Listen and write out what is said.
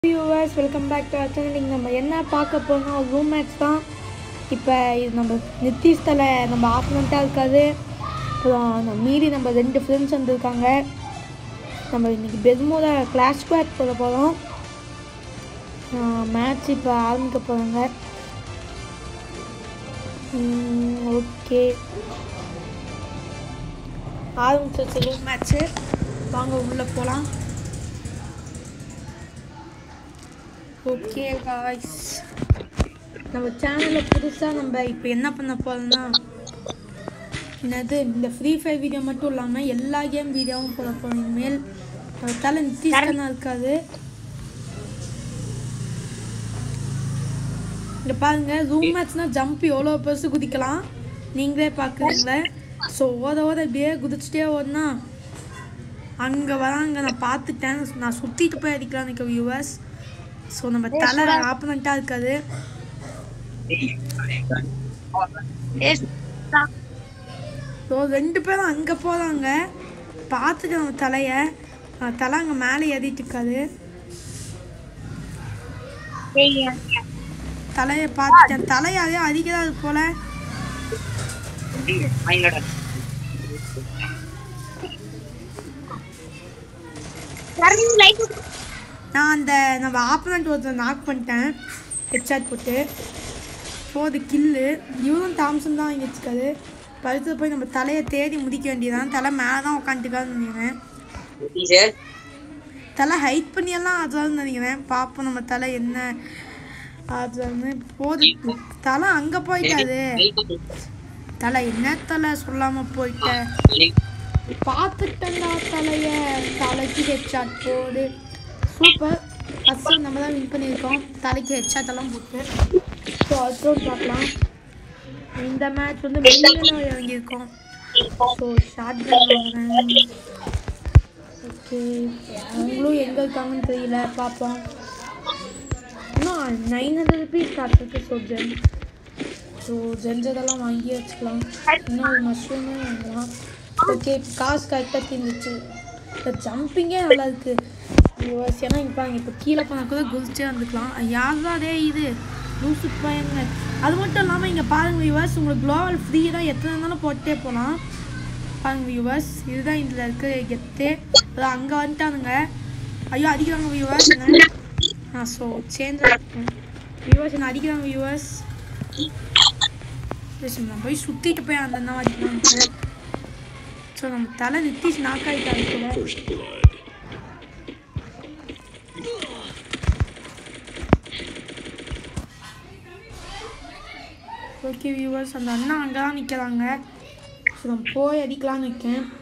viewers welcome back to our channel இங்கே நம்ம என்ன பார்க்க போகிறோம் ரூம் மேட்ச் தான் இப்போ இது நம்ம நித்திஷ் தலை நம்ம ஆப்பனண்ட்டாக இருக்காது அப்புறம் நம்ம மீறி நம்ம ரெண்டு ஃப்ரெண்ட்ஸ் வந்திருக்காங்க நம்ம இன்னைக்கு பெஸ்மோட கிளாஸ் ஸ்குவாட் போட போகிறோம் மேட்ச் இப்போ ஆரம்பிக்க போகிறாங்க ஓகே ஆரம்பிச்சிருச்சு ரூம் மேட்ச்சு வாங்க உள்ளே போகலாம் ஓகே காய்ஸ் நம்ம சேனலில் புதுசாக நம்ம இப்போ என்ன பண்ண போகிறோம்னா என்னது இந்த ஃப்ரீ ஃபயர் வீடியோ மட்டும் இல்லாமல் எல்லா கேம் வீடியோவும் போட போகிறோம் இனிமேல் நம்ம தலை நித்திஷ்கனா இருக்காது இங்கே பாருங்க ரூம் மேட்ச்னா ஜம்ப் எவ்வளோ பெருசு குதிக்கலாம் நீங்களே பார்க்குறீங்களே ஸோ ஓத ஓத இப்படியே குதிச்சுட்டே ஓடனா அங்கே வராங்க நான் பார்த்துட்டேன் நான் சுற்றிட்டு போய் அடிக்கலாம் நிற்க வியூவர்ஸ் ஸோ நம்ம தலை ஆப்பனண்ட்டாக இருக்காது ஸோ ரெண்டு பேரும் அங்கே போகிறாங்க பார்த்துட்டு நம்ம தலையை அஹ் தலை அங்கே மேலே ஏறிட்டு இருக்காது தலையை பார்த்துட்டேன் தலை யாரையும் அடிக்கிறாது போல நான் அந்த நம்ம ஆப்பனண்ட் ஒருத்தர் நாக் பண்ணிட்டேன் ஹெட்ஷாட் போட்டு போது கில்லு இவரும் தாம்சன் தான் இங்கே வச்சுக்காது பழுத்து போய் நம்ம தலையை தேடி முடிக்க வேண்டியதான் தலை மேலே தான் உட்காந்துக்கான்னு நினைக்கிறேன் தலை ஹைட் பண்ணியெல்லாம் ஆடுறாருன்னு நினைக்கிறேன் பார்ப்போம் நம்ம தலை என்ன ஆடுறாருன்னு போது தலை அங்கே போயிட்டாரு தலை என்ன தலை சொல்லாமல் போயிட்ட பார்த்துட்டேன்டா தலைய தலைக்கு ஹெட்ஷாட் போடு சூப்பர் ஃபஸ்ட்டு நம்ம தான் வின் பண்ணியிருக்கோம் தலைக்கு ஹெட்ஷாட் எல்லாம் போட்டு ஸோ அதுவும் பார்க்கலாம் இந்த மேட்ச் வந்து மெயினாக இறங்கியிருக்கோம் ஸோ ஷார்ட் கன் ஓகே அவங்களும் எங்கே இருக்காங்கன்னு தெரியல பார்ப்போம் இன்னும் நைன் ஹண்ட்ரட் ருபீஸ் காட்டுருக்கு ஸோ ஜென் ஸோ ஜென்ஜதெல்லாம் வாங்கி வச்சுக்கலாம் இன்னும் ஒரு மஷ்ரூமே வாங்கலாம் ஓகே காசு கரெக்டாக தீர்ந்துச்சு இந்த ஜம்பிங்கே நல்லா இருக்கு வியூவர்ஸ் ஏன்னா இப்போ இப்போ கீழே போனால் கூட குதிச்சே வந்துக்கலாம் யாருதான் அதே இது லூசு பையங்க அது மட்டும் இல்லாமல் இங்கே பாருங்க வியூவர்ஸ் உங்களுக்கு குளோவல் ஃப்ரீ தான் எத்தனை இருந்தாலும் போட்டே போகலாம் பாருங்க வியூவர்ஸ் இதுதான் இதில் இருக்க கெத்தே அது அங்கே வந்துட்டானுங்க ஐயோ அடிக்கிறாங்க வியூவர்ஸ் ஆ ஸோ சேஞ்ச் வியூவர்ஸ் என்ன அடிக்கிறாங்க வியூவர்ஸ் நான் போய் சுற்றிட்டு போய் அந்த அண்ணா அடிக்கிறாங்க ஸோ நம்ம தலை நித்திஷ் நாக் ஆகிட்டாரு கூட ஓகே வியூவர்ஸ் அந்த அண்ணா அங்கே தான் நிற்கிறாங்க ஸோ நான் போய் அடிக்கலாம்னு இருக்கேன்